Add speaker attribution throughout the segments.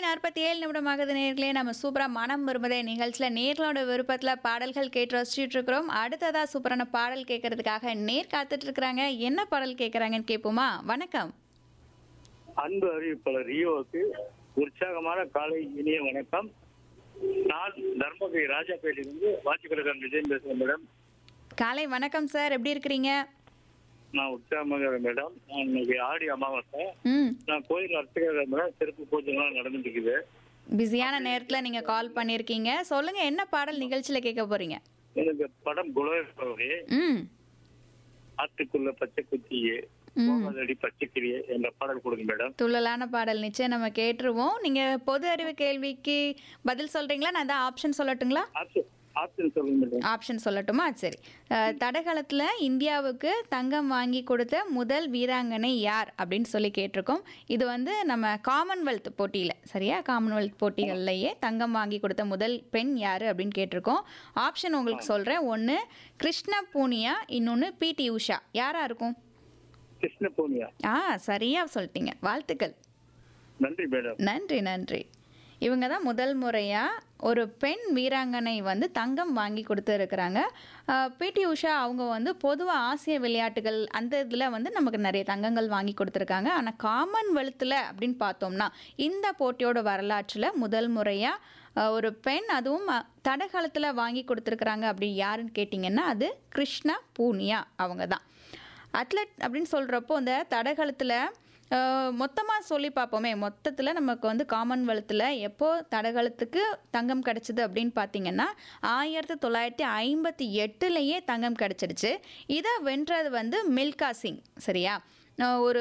Speaker 1: நாற்பத்தி ஏழு நிமிடம் ஆகுது நேர்களே நம்ம சூப்பரா மனம் விரும்புதே நிகழ்ச்சியில் நேர்களோட விருப்பத்துல பாடல்கள் கேட்டு ரசிச்சுட்டு இருக்கிறோம் அடுத்ததா சூப்பரான பாடல் கேட்கறதுக்காக நேர் காத்துட்டு இருக்கிறாங்க என்ன பாடல் கேட்கறாங்கன்னு கேட்போமா வணக்கம்
Speaker 2: அன்பு அறிவிப்பாளர் ரியோவுக்கு உற்சாகமான காலை இனிய வணக்கம் நான் தர்மபுரி ராஜாப்பேட்டையிலிருந்து வாட்சிக்கடகன் விஜயம் பேசுகிறேன் மேடம்
Speaker 1: காலை வணக்கம் சார் எப்படி இருக்கிறீங்க
Speaker 2: நான் உற்சாகமாக இருக்கேன் மேடம் நான் இன்னைக்கு ஆடி அமாவாசை
Speaker 1: ம்
Speaker 2: நான் கோயில் அர்ச்சகர் மேடம் சிறப்பு பூஜைலாம் நடந்துட்டு இருக்குது
Speaker 1: பிஸியான நேரத்துல நீங்க கால் பண்ணியிருக்கீங்க சொல்லுங்க என்ன பாடல் நிகழ்ச்சியில கேட்க போறீங்க
Speaker 2: எனக்கு படம் குலோபி
Speaker 1: ம்
Speaker 2: ஆத்துக்குள்ள பச்சை குச்சியே
Speaker 1: ம்.
Speaker 2: போகாதடி பச்சைக்கிரியே என்ற பாடல் கொடுங்க மேடம்
Speaker 1: துள்ளலான பாடல் நிச்சயம் நம்ம கேட்டுருவோம் நீங்க பொது அறிவு கேள்விக்கு பதில் சொல்றீங்களா நான் தான் ஆப்ஷன் சொல்லட்டுங்களா
Speaker 2: ஆப்ஷன் ஆப்ஷன் சொல்லுங்க மேடம்
Speaker 1: ஆப்ஷன் சொல்லட்டுமா சரி அஹ், தடகளத்தில் இந்தியாவுக்கு தங்கம் வாங்கி கொடுத்த முதல் வீராங்கனை யார் அப்படின்னு சொல்லி கேட்டிருக்கோம் இது வந்து நம்ம காமன்வெல்த் போட்டியில் சரியா காமன்வெல்த் போட்டிகள்லையே தங்கம் வாங்கி கொடுத்த முதல் பெண் யார் அப்படின்னு கேட்டிருக்கோம் ஆப்ஷன் உங்களுக்கு சொல்கிறேன் ஒன்று கிருஷ்ண பூனியா இன்னொன்று பிடி உஷா யாராக இருக்கும்
Speaker 2: கிருஷ்ண பூனியா
Speaker 1: ஆ சரியாக சொல்லிட்டீங்க வாழ்த்துக்கள்
Speaker 2: நன்றி மேடம்
Speaker 1: நன்றி நன்றி இவங்க தான் முதல் முறையாக ஒரு பெண் வீராங்கனை வந்து தங்கம் வாங்கி கொடுத்துருக்குறாங்க பிடி உஷா அவங்க வந்து பொதுவாக ஆசிய விளையாட்டுகள் அந்த இதில் வந்து நமக்கு நிறைய தங்கங்கள் வாங்கி கொடுத்துருக்காங்க ஆனால் காமன்வெல்த்தில் அப்படின்னு பார்த்தோம்னா இந்த போட்டியோட வரலாற்றில் முதல் முறையாக ஒரு பெண் அதுவும் அஹ், தடகளத்தில் வாங்கி கொடுத்துருக்குறாங்க அப்படி யாருன்னு கேட்டிங்கன்னா அது கிருஷ்ணா பூனியா அவங்க தான் அத்லட் அப்படின்னு சொல்கிறப்போ இந்த தடகளத்தில் மொத்தமாக சொல்லி பார்ப்போமே மொத்தத்தில் நமக்கு வந்து காமன்வெல்த்தில் எப்போ தடகளத்துக்கு தங்கம் கிடச்சிது அப்படின்னு பார்த்தீங்கன்னா ஆயிரத்தி தொள்ளாயிரத்தி ஐம்பத்தி எட்டுலேயே தங்கம் கிடச்சிடுச்சு இதை வென்றது வந்து மில்கா சிங் சரியா அஹ் ஒரு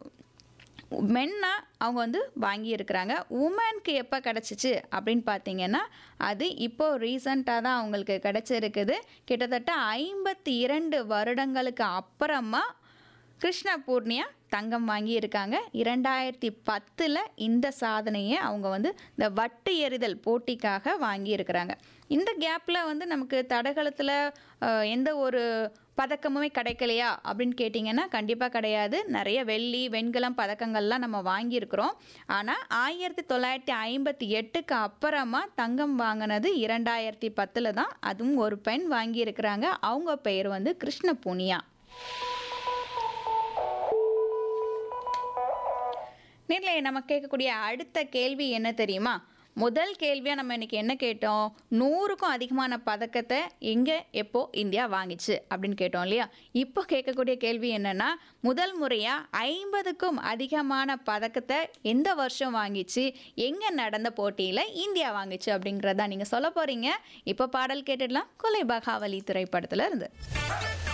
Speaker 1: மென்னா அவங்க வந்து வாங்கியிருக்கிறாங்க உமனுக்கு எப்போ கிடச்சிச்சு அப்படின்னு பார்த்தீங்கன்னா அது இப்போ ரீசண்டாக தான் அவங்களுக்கு கிடச்சிருக்குது கிட்டத்தட்ட ஐம்பத்தி இரண்டு வருடங்களுக்கு அப்புறமா கிருஷ்ண பூர்ணியா தங்கம் வாங்கியிருக்காங்க இரண்டாயிரத்தி பத்தில் இந்த சாதனையை அவங்க வந்து இந்த வட்டு எறிதல் போட்டிக்காக வாங்கியிருக்கிறாங்க இந்த கேப்பில் வந்து நமக்கு தடகளத்தில் அஹ், எந்த ஒரு பதக்கமுமே கிடைக்கலையா அப்படின்னு கேட்டிங்கன்னா கண்டிப்பாக கிடையாது நிறைய வெள்ளி வெண்கலம் பதக்கங்கள்லாம் நம்ம வாங்கியிருக்கிறோம் ஆனால் ஆயிரத்தி தொள்ளாயிரத்தி ஐம்பத்தி எட்டுக்கு அப்புறமா தங்கம் வாங்கினது இரண்டாயிரத்தி பத்தில் தான் அதுவும் ஒரு பெண் வாங்கியிருக்கிறாங்க அவங்க பெயர் வந்து கிருஷ்ண பூனியா நேரில் நம்ம கேட்கக்கூடிய அடுத்த கேள்வி என்ன தெரியுமா முதல் கேள்வியாக நம்ம இன்னைக்கு என்ன கேட்டோம் நூறுக்கும் அதிகமான பதக்கத்தை எங்கே எப்போ இந்தியா வாங்கிச்சு அப்படின்னு கேட்டோம் இல்லையா இப்போ கேட்கக்கூடிய கேள்வி என்னன்னா முதல் முறையாக ஐம்பதுக்கும் அதிகமான பதக்கத்தை எந்த வருஷம் வாங்கிச்சு எங்கே நடந்த போட்டியில் இந்தியா வாங்கிச்சு அப்படிங்கிறதா நீங்கள் சொல்ல போகிறீங்க இப்போ பாடல் கேட்டுடலாம் கொலை பகாவலி திரைப்படத்துல இருந்து